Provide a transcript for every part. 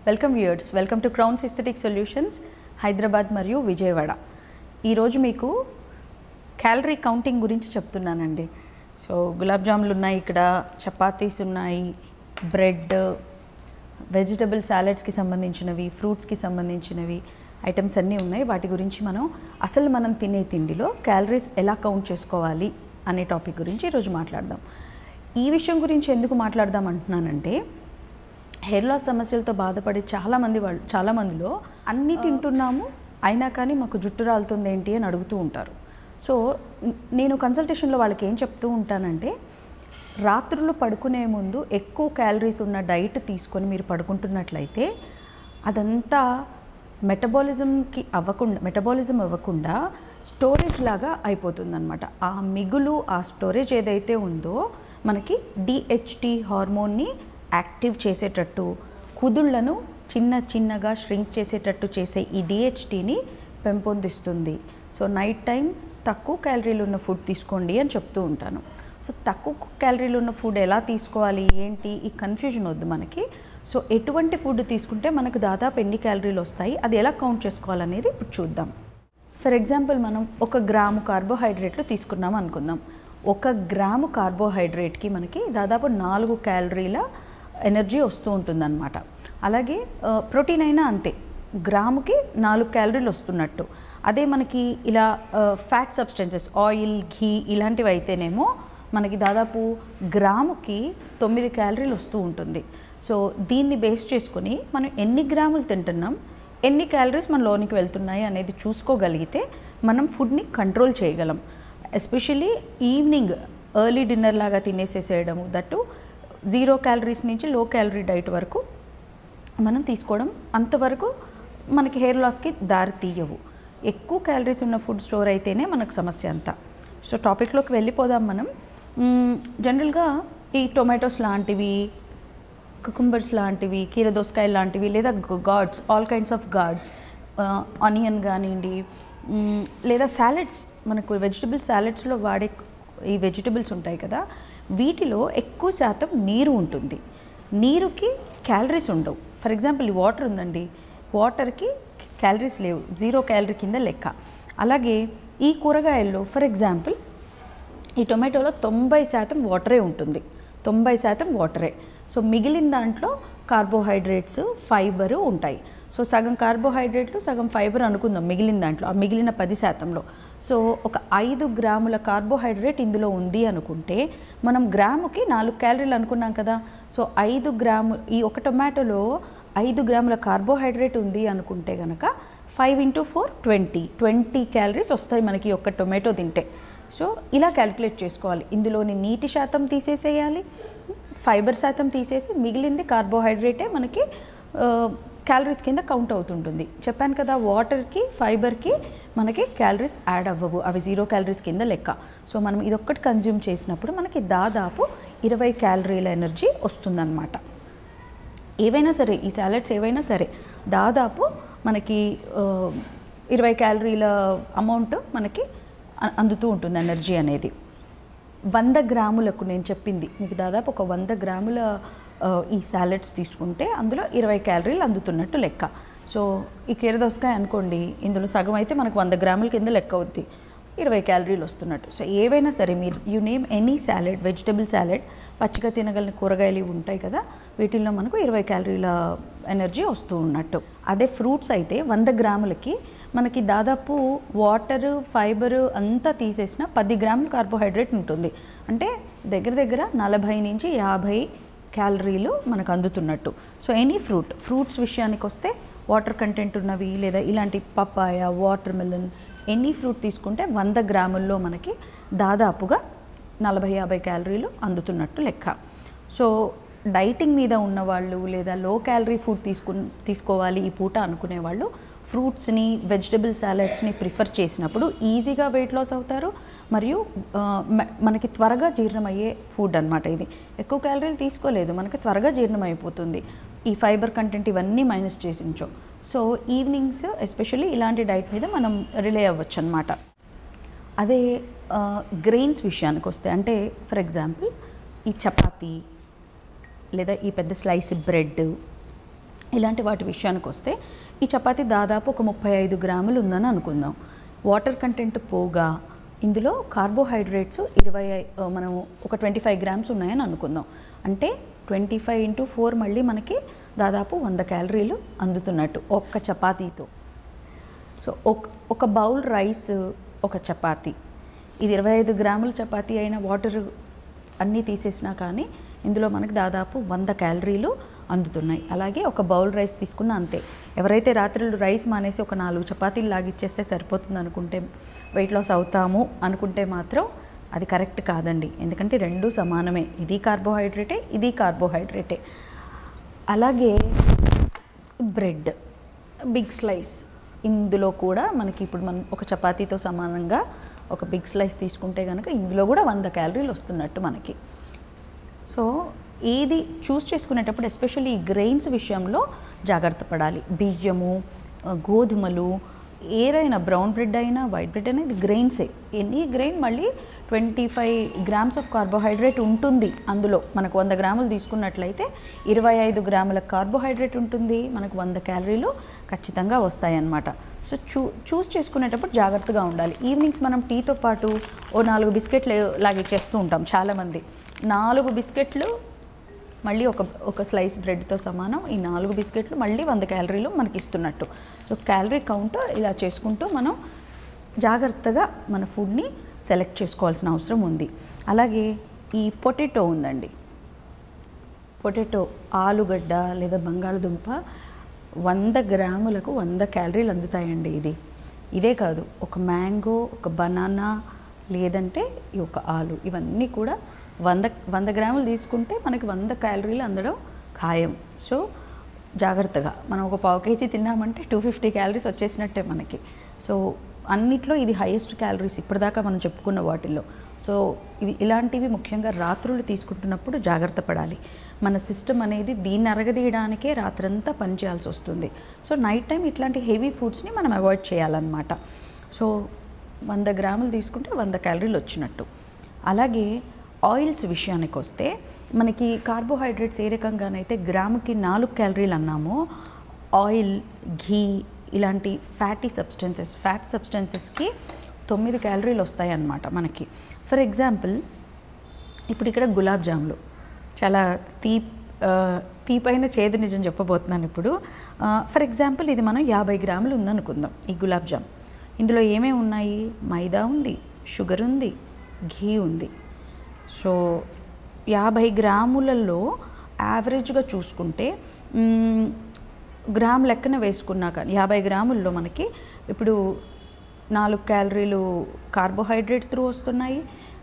welcome viewers welcome to Crowns aesthetic solutions Hyderabad మరియు విజయవాడ ఈరోజు మీకు క్యాలరీ కౌంటింగ్ గురించి చెప్తున్నానండి సో గులాబ్ జాములు ఉన్నాయి ఇక్కడ చపాతీస్ ఉన్నాయి బ్రెడ్ వెజిటబుల్ సాలెడ్స్కి సంబంధించినవి ఫ్రూట్స్కి సంబంధించినవి ఐటమ్స్ అన్నీ ఉన్నాయి వాటి గురించి మనం అసలు మనం తినే తిండిలో క్యాలరీస్ ఎలా కౌంట్ చేసుకోవాలి అనే టాపిక్ గురించి ఈరోజు మాట్లాడదాం ఈ విషయం గురించి ఎందుకు మాట్లాడదాం అంటున్నానంటే హెయిర్ లాస్ సమస్యలతో బాధపడే చాలామంది వాళ్ళు చాలామందిలో అన్నీ తింటున్నాము అయినా కానీ మాకు జుట్టు రాలుతుంది ఏంటి అని అడుగుతూ ఉంటారు సో న- నేను కన్సల్టేషన్లో వాళ్ళకి ఏం చెప్తూ ఉంటానంటే రాత్రులు పడుకునే ముందు ఎక్కువ క్యాలరీస్ ఉన్న డైట్ తీసుకొని మీరు పడుకుంటున్నట్లయితే అదంతా మెటబాలిజంకి అవ్వకుండా మెటబాలిజం అవ్వకుండా స్టోరేజ్ లాగా అయిపోతుందన్నమాట ఆ మిగులు ఆ స్టోరేజ్ ఏదైతే ఉందో మనకి డిహెచ్టి హార్మోన్ని యాక్టివ్ చేసేటట్టు కుదుళ్లను చిన్న చిన్నగా ష్రింక్ చేసేటట్టు చేసే ఈ డిహెచ్టిని పెంపొందిస్తుంది సో నైట్ టైం తక్కువ క్యాలరీలు ఉన్న ఫుడ్ తీసుకోండి అని చెప్తూ ఉంటాను సో తక్కువ క్యాలరీలు ఉన్న ఫుడ్ ఎలా తీసుకోవాలి ఏంటి ఈ కన్ఫ్యూజన్ వద్దు మనకి సో ఎటువంటి ఫుడ్ తీసుకుంటే మనకు దాదాపు ఎన్ని క్యాలరీలు వస్తాయి అది ఎలా కౌంట్ చేసుకోవాలనేది ఇప్పుడు చూద్దాం ఫర్ ఎగ్జాంపుల్ మనం ఒక గ్రాము కార్బోహైడ్రేట్లు తీసుకున్నాం అనుకుందాం ఒక గ్రాము కార్బోహైడ్రేట్కి మనకి దాదాపు నాలుగు క్యాలరీల ఎనర్జీ వస్తూ ఉంటుందన్నమాట అలాగే ఆ, ప్రోటీన్ అయినా అంతే గ్రాముకి నాలుగు క్యాలరీలు వస్తున్నట్టు అదే మనకి ఇలా ఫ్యాట్ సబ్స్టెన్సెస్ ఆయిల్ ఘీ ఇలాంటివి అయితేనేమో మనకి దాదాపు గ్రాముకి తొమ్మిది క్యాలరీలు వస్తూ ఉంటుంది సో దీన్ని బేస్ చేసుకుని మనం ఎన్ని గ్రాములు తింటున్నాం ఎన్ని క్యాలరీస్ మన లోనికి వెళ్తున్నాయి అనేది చూసుకోగలిగితే మనం ఫుడ్ని కంట్రోల్ చేయగలం ఎస్పెషల్లీ ఈవినింగ్ ఎర్లీ డిన్నర్ లాగా తినేసేసేయడము దట్టు జీరో క్యాలరీస్ నుంచి లో క్యాలరీ డైట్ వరకు మనం తీసుకోవడం అంతవరకు మనకి హెయిర్ లాస్కి దారి తీయవు ఎక్కువ క్యాలరీస్ ఉన్న ఫుడ్ స్టోర్ అయితేనే మనకు సమస్య అంతా సో టాపిక్లోకి వెళ్ళిపోదాం మనం మ్మ్, జనరల్గా ఈ టొమాటోస్ లాంటివి కుకుంబర్స్ లాంటివి కీరదోసకాయలు లాంటివి లేదా gourds all kinds of gourds onion కానివ్వండి మ్మ్, లేదా సాలెడ్స్ మనకు వెజిటబుల్ సాలెడ్స్లో వాడే ఈ వెజిటబుల్స్ ఉంటాయి కదా వీటిలో ఎక్కువ శాతం నీరు ఉంటుంది నీరుకి క్యాలరీస్ ఉండవు ఫర్ ఎగ్జాంపుల్ ఈ వాటర్ ఉందండి వాటర్కి క్యాలరీస్ లేవు జీరో క్యాలరీ కింద లెక్క అలాగే ఈ కూరగాయల్లో ఫర్ ఎగ్జాంపుల్ ఈ టొమాటోలో తొంభై శాతం వాటరే ఉంటుంది తొంభై శాతం వాటరే సో మిగిలిన దాంట్లో కార్బోహైడ్రేట్స్ ఫైబరు ఉంటాయి సో సగం కార్బోహైడ్రేట్లు సగం ఫైబర్ అనుకుందాం మిగిలిన దాంట్లో ఆ మిగిలిన పది శాతంలో సో ఒక ఐదు గ్రాముల కార్బోహైడ్రేట్ ఇందులో ఉంది అనుకుంటే మనం గ్రాముకి నాలుగు క్యాలరీలు అనుకున్నాం కదా సో ఐదు గ్రాము ఈ ఒక టొమాటోలో ఐదు గ్రాముల కార్బోహైడ్రేట్ ఉంది అనుకుంటే కనుక five into four twenty twenty calories వస్తాయి మనకి ఒక్క టొమాటో తింటే సో ఇలా క్యాలిక్యులేట్ చేసుకోవాలి ఇందులోని నీటి శాతం తీసేసేయాలి ఫైబర్ శాతం తీసేసి మిగిలింది కార్బోహైడ్రేటే మనకి క్యాలరీస్ కింద కౌంట్ అవుతుంటుంది చెప్పాను కదా వాటర్కి ఫైబర్కి మనకి క్యాలరీస్ యాడ్ అవ్వవు అవి జీరో క్యాలరీస్ కింద లెక్క సో మనం ఇదొక్కటి కన్జ్యూమ్ చేసినప్పుడు మనకి దాదాపు ఇరవై క్యాలరీల ఎనర్జీ వస్తుందన్నమాట ఏవైనా సరే ఈ సాలెడ్స్ ఏవైనా సరే దాదాపు మనకి ఆ, ఇరవై క్యాలరీల అమౌంట్ మనకి అ- అందుతూ ఉంటుంది ఎనర్జీ అనేది వంద గ్రాములకు నేను చెప్పింది మీకు దాదాపు ఒక వంద గ్రాముల ఆ, ఈ సాలెడ్స్ తీసుకుంటే అందులో ఇరవై క్యాలరీలు అందుతున్నట్టు లెక్క సో ఈ కీరదోసకాయ అనుకోండి ఇందులో సగం అయితే మనకు వంద గ్రాముల కింద లెక్క అవుద్ది ఇరవై క్యాలరీలు వస్తున్నట్టు సో ఏవైనా సరే మీరు you name any salad vegetable salad పచ్చిగా తినగలిగిన కూరగాయలు ఇవి ఉంటాయి కదా వీటిల్లో మనకు ఇరవై క్యాలరీల ఎనర్జీ వస్తూ ఉన్నట్టు అదే ఫ్రూట్స్ అయితే వంద గ్రాములకి మనకి దాదాపు వాటర్ ఫైబర్ అంతా తీసేసిన పది గ్రాముల కార్బోహైడ్రేట్ ఉంటుంది అంటే దగ్గర దగ్గర నలభై నుంచి యాభై క్యాలరీలు మనకు అందుతున్నట్టు సో ఎనీ ఫ్రూట్ ఫ్రూట్స్ విషయానికి వస్తే వాటర్ కంటెంట్ ఉన్నవి లేదా ఇలాంటి papaya watermelon any fruit తీసుకుంటే వంద గ్రాముల్లో మనకి దాదాపుగా నలభై యాభై క్యాలరీలు అందుతున్నట్టు లెక్క సో డైటింగ్ మీద ఉన్నవాళ్ళు లేదా లో క్యాలరీ ఫుడ్ తీసుకు తీసుకోవాలి ఈ పూట అనుకునే వాళ్ళు ఫ్రూట్స్ని వెజిటబుల్ సాలడ్స్ని ప్రిఫర్ చేసినప్పుడు ఈజీగా వెయిట్ లాస్ అవుతారు మరియు ఆ, మ- మనకి త్వరగా జీర్ణమయ్యే ఫుడ్ అనమాట ఇది ఎక్కువ క్యాలరీలు తీసుకోలేదు మనకి త్వరగా జీర్ణం అయిపోతుంది ఈ ఫైబర్ కంటెంట్ ఇవన్నీ మైనస్ చేసించో సో ఈవినింగ్స్ ఎస్పెషల్లీ ఇలాంటి డైట్ మీద మనం రిలే అవ్వచ్చు అనమాట అదే గ్రెయిన్స్ విషయానికి వస్తే అంటే ఫర్ ఎగ్జాంపుల్ ఈ చపాతీ లేదా ఈ పెద్ద స్లైస్ బ్రెడ్ ఇలాంటి వాటి విషయానికి వస్తే ఈ చపాతీ దాదాపు ఒక ముప్పై ఐదు గ్రాములు ఉందని అనుకుందాం వాటర్ కంటెంట్ పోగా ఇందులో కార్బోహైడ్రేట్స్ ఇరవై ఐ- ఆ, మనం ఒక ట్వంటీ ఫైవ్ గ్రామ్స్ ఉన్నాయని అనుకుందాం అంటే ట్వంటీ ఫైవ్ ఇంటూ ఫోర్ మళ్ళీ మనకి దాదాపు వంద క్యాలరీలు అందుతున్నట్టు ఒక్క చపాతీతో సో ఒక ఒక బౌల్ రైస్ ఒక చపాతీ ఇది ఇరవై ఐదు గ్రాముల చపాతీ అయిన వాటర్ అన్నీ తీసేసినా కానీ ఇందులో మనకి దాదాపు వంద క్యాలరీలు అందుతున్నాయి అలాగే ఒక బౌల్ రైస్ తీసుకున్న అంతే ఎవరైతే రాత్రులు రైస్ మానేసి ఒక నాలుగు చపాతీలు లాగిచ్చేస్తే సరిపోతుంది అనుకుంటే వెయిట్ లాస్ అవుతాము అనుకుంటే మాత్రం అది కరెక్ట్ కాదండి ఎందుకంటే రెండు సమానమే ఇది కార్బోహైడ్రేటే ఇది కార్బోహైడ్రేటే అలాగే బ్రెడ్ బిగ్ స్లైస్ ఇందులో కూడా మనకి ఇప్పుడు మనం ఒక చపాతీతో సమానంగా ఒక బిగ్ స్లైస్ తీసుకుంటే కనుక ఇందులో కూడా వంద క్యాలరీలు వస్తున్నట్టు మనకి సో ఏది చూస్ చేసుకునేటప్పుడు ఎస్పెషల్లీ ఈ గ్రెయిన్స్ విషయంలో జాగ్రత్త పడాలి బియ్యము ఆ, గోధుమలు ఏదైనా బ్రౌన్ బ్రెడ్ అయినా వైట్ బ్రెడ్ అయినా ఇది గ్రెయిన్సే ఎనీ గ్రెయిన్ మళ్ళీ twenty five grams of carbohydrate ఉంటుంది అందులో మనకు వంద గ్రాములు తీసుకున్నట్లయితే ఇరవై ఐదు గ్రాముల కార్బోహైడ్రేట్ ఉంటుంది మనకు వంద క్యాలరీలు ఖచ్చితంగా వస్తాయన్నమాట సో చూ చూస్ చేసుకునేటప్పుడు జాగ్రత్తగా ఉండాలి ఈవినింగ్స్ మనం టీతో పాటు ఓ నాలుగు బిస్కెట్లు లాగిచ్చేస్తూ ఉంటాం చాలామంది నాలుగు బిస్కెట్లు మళ్ళీ ఒక ఒక స్లైస్ బ్రెడ్తో సమానం ఈ నాలుగు బిస్కెట్లు మళ్ళీ వంద క్యాలరీలు మనకి ఇస్తున్నట్టు సో క్యాలరీ కౌంట్ ఇలా చేసుకుంటూ మనం జాగ్రత్తగా మన ఫుడ్ని సెలెక్ట్ చేసుకోవాల్సిన అవసరం ఉంది అలాగే ఈ పొటాటో ఉందండి పొటాటో ఆలుగడ్డ లేదా బంగాళదుంప వంద గ్రాములకు వంద క్యాలరీలు అందుతాయండి ఇది ఇదే కాదు ఒక మ్యాంగో ఒక బనానా లేదంటే ఈ ఒక ఆలు ఇవన్నీ కూడా వంద వంద గ్రాములు తీసుకుంటే మనకి వంద క్యాలరీలు అందడం ఖాయం సో జాగ్రత్తగా మనం ఒక పావు కేజీ తిన్నామంటే టూ ఫిఫ్టీ క్యాలరీస్ వచ్చేసినట్టే మనకి సో అన్నిట్లో ఇది హైయెస్ట్ క్యాలరీస్ ఇప్పటిదాకా మనం చెప్పుకున్న వాటిల్లో సో ఇవి ఇలాంటివి ముఖ్యంగా రాత్రులు తీసుకుంటున్నప్పుడు జాగ్రత్త పడాలి మన సిస్టమ్ అనేది దీన్ని అరగదీయడానికే రాత్రంతా పనిచేయాల్సి వస్తుంది సో నైట్ టైం ఇట్లాంటి హెవీ ఫుడ్స్ని మనం అవాయిడ్ చేయాలన్నమాట సో వంద గ్రాములు తీసుకుంటే వంద క్యాలరీలు వచ్చినట్టు అలాగే ఆయిల్స్ విషయానికి వస్తే మనకి కార్బోహైడ్రేట్స్ ఏ రకంగానైతే గ్రాముకి నాలుగు క్యాలరీలు అన్నామో ఆయిల్ ఘీ ఇలాంటి ఫ్యాటీ సబ్స్టెన్సెస్ ఫ్యాట్ సబ్స్టెన్సెస్కి తొమ్మిది క్యాలరీలు వస్తాయి అన్నమాట మనకి ఫర్ ఎగ్జాంపుల్ ఇప్పుడు ఇక్కడ గులాబ్ జాములు చాలా తీప్ ఆ, తీపైన చేదు నిజం చెప్పబోతున్నాను ఇప్పుడు ఫర్ ఎగ్జాంపుల్ ఇది మనం యాభై గ్రాములు ఉందనుకుందాం ఈ గులాబ్ జామ్ ఇందులో ఏమేమి ఉన్నాయి మైదా ఉంది షుగర్ ఉంది ఘీ ఉంది సో యాభై గ్రాములలో యావరేజ్గా చూసుకుంటే మ్మ్, గ్రామ్ లెక్కన వేసుకున్నాక యాభై గ్రాముల్లో మనకి ఇప్పుడు నాలుగు క్యాలరీలు కార్బోహైడ్రేట్ త్రూ వస్తున్నాయి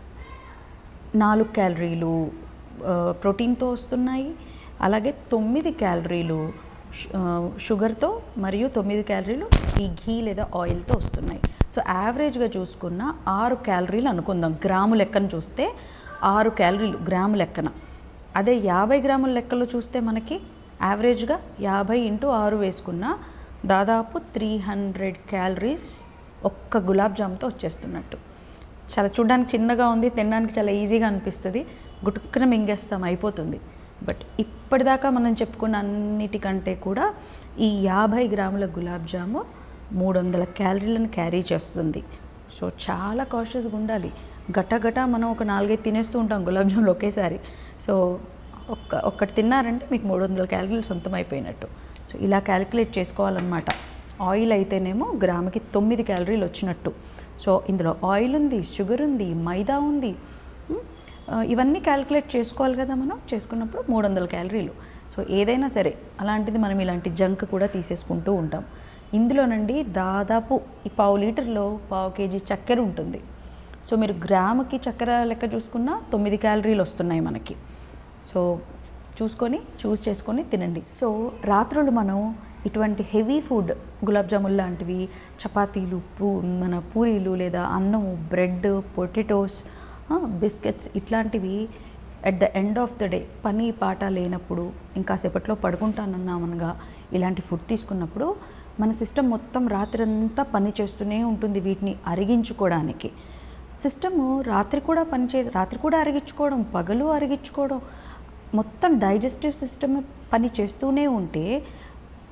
నాలుగు క్యాలరీలు ఆ, ప్రోటీన్తో వస్తున్నాయి అలాగే తొమ్మిది క్యాలరీలు షు- ఆ, షుగర్తో మరియు తొమ్మిది క్యాలరీలు ఈ ఘీ లేదా ఆయిల్తో వస్తున్నాయి సో యావరేజ్గా చూసుకున్న ఆరు క్యాలరీలు అనుకుందాం గ్రాము లెక్కన చూస్తే ఆరు క్యాలరీలు గ్రాము లెక్కన అదే యాభై గ్రాముల లెక్కలో చూస్తే మనకి యావరేజ్గా యాభై ఇంటూ ఆరు వేసుకున్న దాదాపు త్రీ హండ్రెడ్ క్యాలరీస్ ఒక్క గులాబ్ జామ్తో వచ్చేస్తున్నట్టు చాలా చూడడానికి చిన్నగా ఉంది తినడానికి చాలా ఈజీగా అనిపిస్తుంది గుటుక్కున మింగేస్తాం అయిపోతుంది బట్ ఇప్పటిదాకా మనం చెప్పుకున్న అన్నిటికంటే కూడా ఈ యాభై గ్రాముల గులాబ్ జాము మూడు వందల క్యాలరీలను క్యారీ చేస్తుంది సో చాలా కాషియస్గా ఉండాలి గట గట మనం ఒక నాలుగైదు తినేస్తూ ఉంటాం గులాబ్ జాములు ఒకేసారి సో ఒక్క ఒక్కటి తిన్నారంటే మీకు మూడు వందల క్యాలరీలు సొంతం అయిపోయినట్టు సో ఇలా క్యాలిక్యులేట్ చేసుకోవాలన్నమాట ఆయిల్ అయితేనేమో గ్రాముకి తొమ్మిది క్యాలరీలు వచ్చినట్టు సో ఇందులో ఆయిల్ ఉంది షుగర్ ఉంది మైదా ఉంది ఉమ్, ఆ, ఇవన్నీ క్యాలిక్యులేట్ చేసుకోవాలి కదా మనం చేసుకున్నప్పుడు మూడు వందల క్యాలరీలు సో ఏదైనా సరే అలాంటిది మనం ఇలాంటి జంక్ కూడా తీసేసుకుంటూ ఉంటాం ఇందులోనండి దాదాపు ఈ పావు లీటర్లో పావు కేజీ చక్కెర ఉంటుంది సో మీరు గ్రాముకి చక్కెర లెక్క చూసుకున్నా తొమ్మిది క్యాలరీలు వస్తున్నాయి మనకి సో చూసుకొని చూస్ చేసుకొని తినండి సో రాత్రులు మనం ఇటువంటి హెవీ ఫుడ్ గులాబ్ జామున్ లాంటివి చపాతీలు పూ మన పూరీలు లేదా అన్నము బ్రెడ్ పొటాటోస్ బిస్కెట్స్ ఇట్లాంటివి at the end of the day పని పాట లేనప్పుడు ఇంకాసేపట్లో పడుకుంటానన్నామనగా ఇలాంటి ఫుడ్ తీసుకున్నప్పుడు మన సిస్టమ్ మొత్తం రాత్రంతా పని చేస్తూనే ఉంటుంది వీటిని అరిగించుకోవడానికి సిస్టము రాత్రి కూడా పనిచే రాత్రి కూడా అరిగించుకోవడం పగలు అరిగించుకోవడం మొత్తం డైజెస్టివ్ సిస్టమ్ పని చేస్తూనే ఉంటే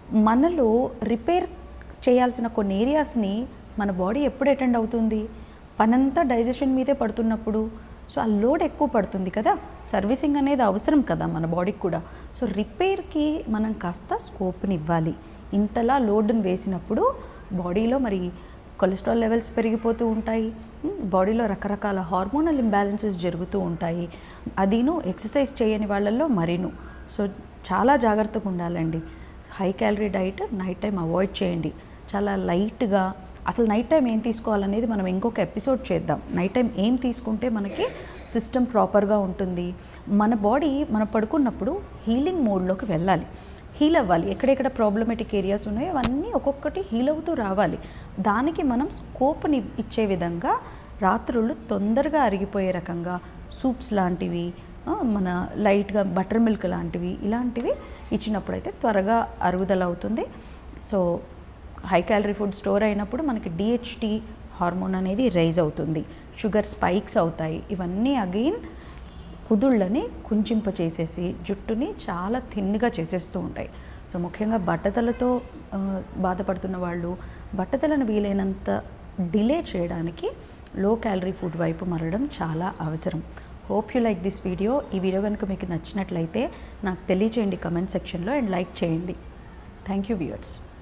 మనలో రిపేర్ చేయాల్సిన కొన్ని ఏరియాస్ని మన బాడీ ఎప్పుడు అటెండ్ అవుతుంది పనంతా డైజెషన్ మీదే పడుతున్నప్పుడు సో ఆ లోడ్ ఎక్కువ పడుతుంది కదా సర్వీసింగ్ అనేది అవసరం కదా మన బాడీకి కూడా సో రిపేర్కి మనం కాస్త స్కోప్ని ఇవ్వాలి ఇంతలా లోడ్ని వేసినప్పుడు బాడీలో మరి కొలెస్ట్రాల్ లెవెల్స్ పెరిగిపోతూ ఉంటాయి ఉమ్, బాడీలో రకరకాల హార్మోనల్ ఇంబ్యాలెన్సెస్ జరుగుతూ ఉంటాయి అదిను ఎక్సర్సైజ్ చేయని వాళ్ళల్లో మరీను సో చాలా జాగ్రత్తగా ఉండాలండి high calorie diet night time avoid చేయండి చాలా లైట్గా అసలు నైట్ టైం ఏం తీసుకోవాలనేది మనం ఇంకొక ఎపిసోడ్ చేద్దాం నైట్ టైం ఏం తీసుకుంటే మనకి సిస్టమ్ ప్రాపర్గా ఉంటుంది మన బాడీ మనం పడుకున్నప్పుడు హీలింగ్ మోడ్లోకి వెళ్ళాలి హీల్ అవ్వాలి ఎక్కడెక్కడ ప్రాబ్లమేటిక్ ఏరియాస్ ఉన్నాయో అవన్నీ ఒక్కొక్కటి హీల్ అవుతూ రావాలి దానికి మనం స్కోప్ని ఇచ్చే విధంగా రాత్రుళ్ళు తొందరగా అరిగిపోయే రకంగా సూప్స్ లాంటివి ఆ, మన లైట్గా బటర్ మిల్క్ లాంటివి ఇలాంటివి ఇచ్చినప్పుడైతే త్వరగా అరుగుదల అవుతుంది so high calorie food store అయినప్పుడు మనకి డిహెచ్టి హార్మోన్ అనేది రైజ్ అవుతుంది షుగర్ స్పైక్స్ అవుతాయి ఇవన్నీ అగైన్ కుదుళ్ళని కుంచింప చేసేసి జుట్టుని చాలా థిన్గా చేసేస్తూ ఉంటాయి సో ముఖ్యంగా బట్టతలతో ఆ, బాధపడుతున్న వాళ్ళు బట్టతలను వీలైనంత డిలే చేయడానికి లో క్యాలరీ ఫుడ్ వైపు మరలడం చాలా అవసరం hope you like this video ఈ వీడియో కనుక మీకు నచ్చినట్లయితే నాకు తెలియచేయండి కమెంట్ సెక్షన్లో అండ్ లైక్ చేయండి థ్యాంక్ యూ వ్యూయర్స్